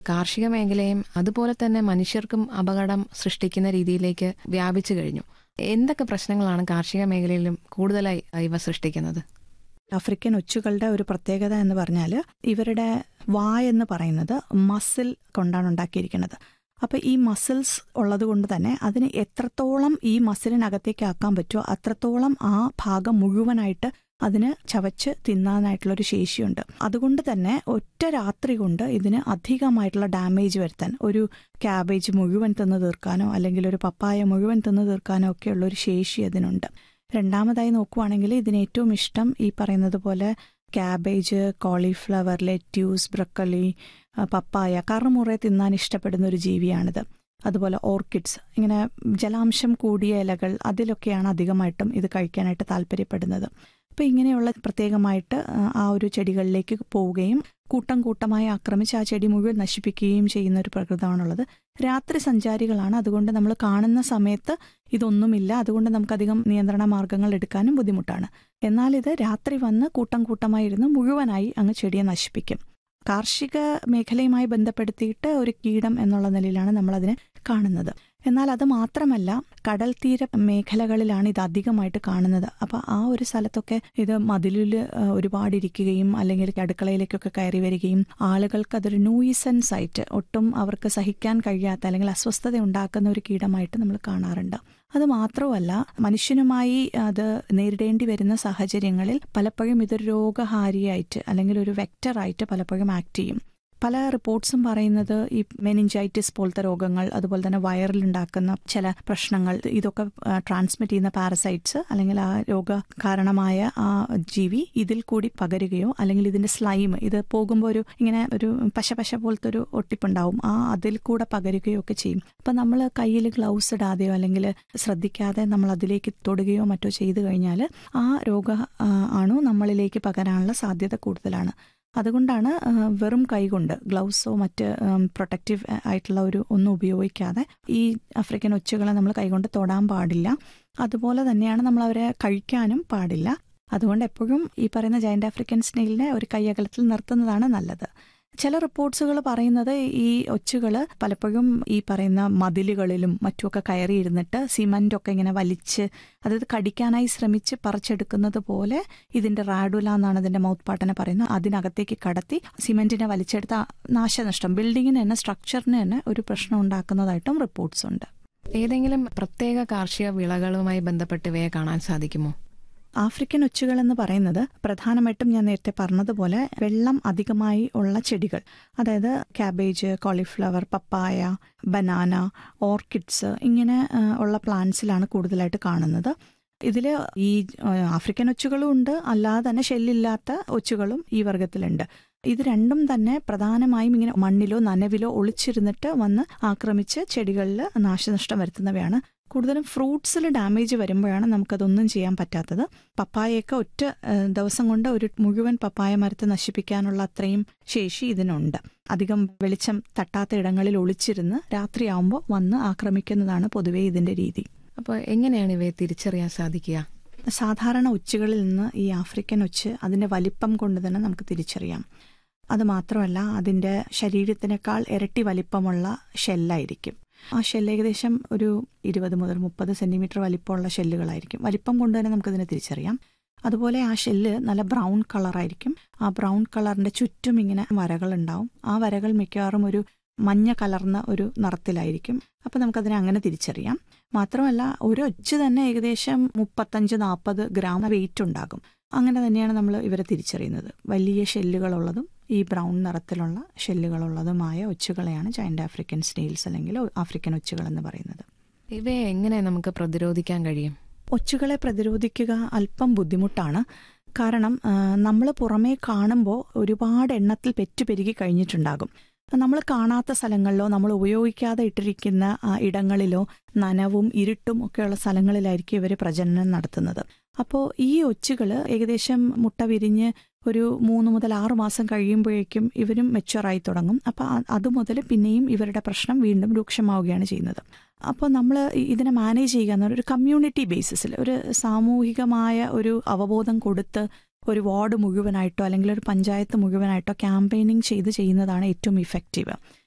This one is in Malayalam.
കാർഷിക മേഖലയും അതുപോലെ തന്നെ മനുഷ്യർക്കും അപകടം സൃഷ്ടിക്കുന്ന രീതിയിലേക്ക് വ്യാപിച്ചു കഴിഞ്ഞു എന്തൊക്കെ പ്രശ്നങ്ങളാണ് കാർഷിക മേഖലയിലും കൂടുതലായി ഇവ സൃഷ്ടിക്കുന്നത് ആഫ്രിക്കൻ ഒച്ചുകളുടെ ഒരു പ്രത്യേകത എന്ന് പറഞ്ഞാൽ ഇവരുടെ വായ എന്ന് പറയുന്നത് മസിൽ കൊണ്ടാണ് ഉണ്ടാക്കിയിരിക്കുന്നത് അപ്പോൾ ഈ മസിൽസ് ഉള്ളത് കൊണ്ട് തന്നെ അതിന് എത്രത്തോളം ഈ മസിലിനകത്തേക്ക് ആക്കാൻ പറ്റുമോ അത്രത്തോളം ആ ഭാഗം മുഴുവനായിട്ട് അതിന് ചവച്ച് തിന്നാനായിട്ടുള്ളൊരു ശേഷിയുണ്ട് അതുകൊണ്ട് തന്നെ ഒറ്റ രാത്രി കൊണ്ട് ഇതിന് അധികമായിട്ടുള്ള ഡാമേജ് വരുത്താൻ ഒരു ക്യാബേജ് മുഴുവൻ തിന്ന് തീർക്കാനോ അല്ലെങ്കിൽ ഒരു പപ്പായ മുഴുവൻ തിന്ന് തീർക്കാനോ ഒക്കെയുള്ള ഒരു ശേഷി അതിനുണ്ട് രണ്ടാമതായി നോക്കുവാണെങ്കിൽ ഇതിന് ഏറ്റവും ഇഷ്ടം ഈ പറയുന്നത് പോലെ cabbage cauliflower lettuce broccoli papaya കറുമുറ തിന്നാൻ ഇഷ്ടപ്പെടുന്ന ഒരു ജീവിയാണിത് അതുപോലെ ഓർക്കിഡ്സ് ഇങ്ങനെ ജലാംശം കൂടിയ ഇലകൾ അതിലൊക്കെയാണ് അധികമായിട്ടും ഇത് കഴിക്കാനായിട്ട് താല്പര്യപ്പെടുന്നത് അപ്പോൾ ഇങ്ങനെയുള്ള പ്രത്യേകമായിട്ട് ആ ഒരു ചെടികളിലേക്ക് പോവുകയും കൂട്ടം കൂട്ടമായി ആക്രമിച്ച് ആ ചെടി മുഴുവൻ നശിപ്പിക്കുകയും ചെയ്യുന്ന ഒരു പ്രകൃതമാണുള്ളത് രാത്രി സഞ്ചാരികളാണ് അതുകൊണ്ട് നമ്മൾ കാണുന്ന സമയത്ത് ഇതൊന്നുമില്ല അതുകൊണ്ട് നമുക്കധികം നിയന്ത്രണ മാർഗങ്ങൾ എടുക്കാനും ബുദ്ധിമുട്ടാണ് എന്നാൽ ഇത് രാത്രി വന്ന് കൂട്ടം കൂട്ടമായി ഇരുന്ന് മുഴുവനായി അങ്ങ് ചെടിയെ നശിപ്പിക്കും കാർഷിക മേഖലയുമായി ബന്ധപ്പെടുത്തിയിട്ട് ഒരു കീടം എന്നുള്ള നിലയിലാണ് നമ്മൾ അതിനെ കാണുന്നത് എന്നാൽ അത് മാത്രമല്ല കടൽ തീര മേഖലകളിലാണ് ഇത് അധികമായിട്ട് കാണുന്നത് അപ്പൊ ആ ഒരു സ്ഥലത്തൊക്കെ ഇത് മതിലിൽ ഒരുപാട് ഇരിക്കുകയും അല്ലെങ്കിൽ അടുക്കളയിലേക്കൊക്കെ കയറി വരികയും ആളുകൾക്ക് അതൊരു നൂയിസൻസ് ആയിട്ട് ഒട്ടും അവർക്ക് സഹിക്കാൻ കഴിയാത്ത അല്ലെങ്കിൽ അസ്വസ്ഥത ഉണ്ടാക്കുന്ന ഒരു കീടമായിട്ട് നമ്മൾ കാണാറുണ്ട് അത് മാത്രമല്ല മനുഷ്യനുമായി അത് നേരിടേണ്ടി വരുന്ന സാഹചര്യങ്ങളിൽ പലപ്പോഴും ഇതൊരു രോഗഹാരിയായിട്ട് അല്ലെങ്കിൽ ഒരു വെക്ടറായിട്ട് പലപ്പോഴും ആക്ട് ചെയ്യും പല റിപ്പോർട്ട്സും പറയുന്നത് ഈ മെനിഞ്ചൈറ്റിസ് പോലത്തെ രോഗങ്ങൾ അതുപോലെ തന്നെ വയറിലുണ്ടാക്കുന്ന ചില പ്രശ്നങ്ങൾ ഇതൊക്കെ ട്രാൻസ്മിറ്റ് ചെയ്യുന്ന പാരസൈറ്റ്സ് അല്ലെങ്കിൽ ആ രോഗ കാരണമായ ആ ജീവി ഇതിൽ കൂടി പകരുകയോ അല്ലെങ്കിൽ ഇതിന്റെ സ്ലൈം ഇത് പോകുമ്പോൾ ഒരു ഇങ്ങനെ ഒരു പശ പശ പോലത്തെ ഒരു ഒട്ടിപ്പുണ്ടാവും ആ അതിൽ കൂടെ പകരുകയോ ഒക്കെ ചെയ്യും അപ്പൊ നമ്മൾ കയ്യിൽ ഗ്ലൗസ് ഇടാതെയോ അല്ലെങ്കിൽ ശ്രദ്ധിക്കാതെ നമ്മൾ അതിലേക്ക് തൊടുകയോ മറ്റോ ചെയ്തു കഴിഞ്ഞാൽ ആ രോഗ അണു നമ്മളിലേക്ക് പകരാനുള്ള സാധ്യത കൂടുതലാണ് അതുകൊണ്ടാണ് വെറും കൈകൊണ്ട് ഗ്ലൗസോ മറ്റ് പ്രൊട്ടക്റ്റീവ് ആയിട്ടുള്ള ഒരു ഒന്നും ഉപയോഗിക്കാതെ ഈ ആഫ്രിക്കൻ ഒച്ചുകളെ നമ്മൾ കൈകൊണ്ട് തൊടാൻ പാടില്ല അതുപോലെ തന്നെയാണ് നമ്മൾ അവരെ കഴിക്കാനും പാടില്ല അതുകൊണ്ട് എപ്പോഴും ഈ പറയുന്ന ജയന്റ് ആഫ്രിക്കൻ സ്നെയിലിനെ ഒരു കൈയകലത്തിൽ നിർത്തുന്നതാണ് നല്ലത് ചില റിപ്പോർട്ട്സുകൾ പറയുന്നത് ഈ ഒച്ചുകൾ പലപ്പോഴും ഈ പറയുന്ന മതിലുകളിലും മറ്റുമൊക്കെ കയറിയിരുന്നിട്ട് സിമന്റ് ഒക്കെ ഇങ്ങനെ വലിച്ച് അതായത് കടിക്കാനായി ശ്രമിച്ച് പറിച്ചെടുക്കുന്നത് പോലെ ഇതിന്റെ റാഡുല എന്നാണ് അതിന്റെ മൗത്ത് പാട്ടിനെ പറയുന്നത് അതിനകത്തേക്ക് കടത്തി സിമെന്റിനെ വലിച്ചെടുത്ത നാശനഷ്ടം ബിൽഡിങ്ങിന് തന്നെ സ്ട്രക്ചറിന് തന്നെ ഒരു പ്രശ്നം ഉണ്ടാക്കുന്നതായിട്ടും റിപ്പോർട്ട്സ് ഉണ്ട് ഏതെങ്കിലും പ്രത്യേക കാർഷിക വിളകളുമായി ബന്ധപ്പെട്ട് ഇവയെ കാണാൻ സാധിക്കുമോ ആഫ്രിക്കൻ ഒച്ചുകൾ എന്ന് പറയുന്നത് പ്രധാനമായിട്ടും ഞാൻ നേരത്തെ പറഞ്ഞതുപോലെ വെള്ളം അധികമായി ഉള്ള ചെടികൾ അതായത് cabbage cauliflower papaya banana orchids ഇങ്ങനെ ഉള്ള പ്ലാന്റ്സിലാണ് കൂടുതലായിട്ട് കാണുന്നത് ഇതിൽ ഈ ആഫ്രിക്കൻ ഒച്ചുകളും ഉണ്ട് അല്ലാതെ തന്നെ ഷെല്ലില്ലാത്ത ഒച്ചുകളും ഈ വർഗത്തിലുണ്ട് ഇത് രണ്ടും തന്നെ പ്രധാനമായും ഇങ്ങനെ മണ്ണിലോ നനവിലോ ഒളിച്ചിരുന്നിട്ട് വന്ന് ആക്രമിച്ച് ചെടികളിൽ നാശനഷ്ടം വരുത്തുന്നവയാണ് കൂടുതലും ഫ്രൂട്ട്സിൽ ഡാമേജ് വരുമ്പോഴാണ് നമുക്കതൊന്നും ചെയ്യാൻ പറ്റാത്തത് പപ്പായയൊക്കെ ഒറ്റ ദിവസം കൊണ്ട് ഒരു മുഴുവൻ പപ്പായ മരത്തെ നശിപ്പിക്കാനുള്ള അത്രയും ശേഷി ഇതിനുണ്ട് അധികം വെളിച്ചം തട്ടാത്ത ഇടങ്ങളിൽ ഒളിച്ചിരുന്ന് രാത്രിയാവുമ്പോൾ വന്ന് ആക്രമിക്കുന്നതാണ് പൊതുവേ ഇതിന്റെ രീതി അപ്പോൾ എങ്ങനെയാണ് ഇവയെ തിരിച്ചറിയാൻ സാധിക്കുക സാധാരണ ഒച്ചുകളിൽ നിന്ന് ഈ ആഫ്രിക്കൻ ഒച്ച് അതിന്റെ വലിപ്പം കൊണ്ട് തന്നെ നമുക്ക് തിരിച്ചറിയാം അത് മാത്രമല്ല അതിന്റെ ശരീരത്തിനേക്കാൾ ഇരട്ടി വലിപ്പമുള്ള ഷെല്ലായിരിക്കും ആ ഷെല്ല് ഏകദേശം ഒരു ഇരുപത് മുതൽ മുപ്പത് സെന്റിമീറ്റർ വലിപ്പമുള്ള ഷെല്ലുകളായിരിക്കും വലിപ്പം കൊണ്ട് തന്നെ നമുക്കതിനെ തിരിച്ചറിയാം അതുപോലെ ആ ഷെല്ല് നല്ല ബ്രൗൺ കളറായിരിക്കും ആ ബ്രൗൺ കളറിന്റെ ചുറ്റും ഇങ്ങനെ വരകൾ ഉണ്ടാവും ആ വരകൾ മിക്കവാറും ഒരു മഞ്ഞ കലർന്ന ഒരു നിറത്തിലായിരിക്കും അപ്പം നമുക്കതിനെ അങ്ങനെ തിരിച്ചറിയാം മാത്രമല്ല ഒരു ഒച്ച് തന്നെ ഏകദേശം മുപ്പത്തഞ്ച് നാൽപ്പത് ഗ്രാം വെയിറ്റ് ഉണ്ടാകും അങ്ങനെ തന്നെയാണ് നമ്മൾ ഇവരെ തിരിച്ചറിയുന്നത് വലിയ ഷെല്ലുകളുള്ളതും ഈ ബ്രൗൺ നിറത്തിലുള്ള ഷെല്ലുകളുള്ളതുമായ ഒച്ചുകളെയാണ് ജയന്റ് ആഫ്രിക്കൻ സ്നെയിൽസ് അല്ലെങ്കിൽ ആഫ്രിക്കൻ ഒച്ചുകൾ എന്ന് പറയുന്നത് ഇവയെ എങ്ങനെ നമുക്ക് പ്രതിരോധിക്കാൻ കഴിയും ഒച്ചുകളെ പ്രതിരോധിക്കുക അല്പം ബുദ്ധിമുട്ടാണ് കാരണം നമ്മൾ പുറമേ കാണുമ്പോൾ ഒരുപാട് എണ്ണത്തിൽ പെറ്റുപെരുകി കഴിഞ്ഞിട്ടുണ്ടാകും നമ്മൾ കാണാത്ത സ്ഥലങ്ങളിലോ നമ്മൾ ഉപയോഗിക്കാതെ ഇട്ടിരിക്കുന്ന ഇടങ്ങളിലോ നനവും ഇരുട്ടും ഒക്കെയുള്ള സ്ഥലങ്ങളിലായിരിക്കും ഇവർ പ്രജനനം നടത്തുന്നത് അപ്പോൾ ഈ ഒച്ചുകൾ ഏകദേശം മുട്ട വിരിഞ്ഞ് ഒരു മൂന്ന് മുതൽ ആറ് മാസം കഴിയുമ്പോഴേക്കും ഇവരും മെച്ചുവറായി തുടങ്ങും അപ്പോൾ അതുമുതൽ പിന്നെയും ഇവരുടെ പ്രശ്നം വീണ്ടും രൂക്ഷമാവുകയാണ് ചെയ്യുന്നത് അപ്പോൾ നമ്മൾ ഇതിനെ മാനേജ് ചെയ്യുക എന്ന് ഒരു കമ്മ്യൂണിറ്റി ബേസിസിൽ ഒരു സാമൂഹികമായ ഒരു അവബോധം കൊടുത്ത് ഒരു വാർഡ് മുഴുവനായിട്ടോ അല്ലെങ്കിൽ ഒരു പഞ്ചായത്ത് മുഴുവനായിട്ടോ ക്യാമ്പയിനിങ് ചെയ്ത് ചെയ്യുന്നതാണ് ഏറ്റവും ഇഫക്റ്റീവ്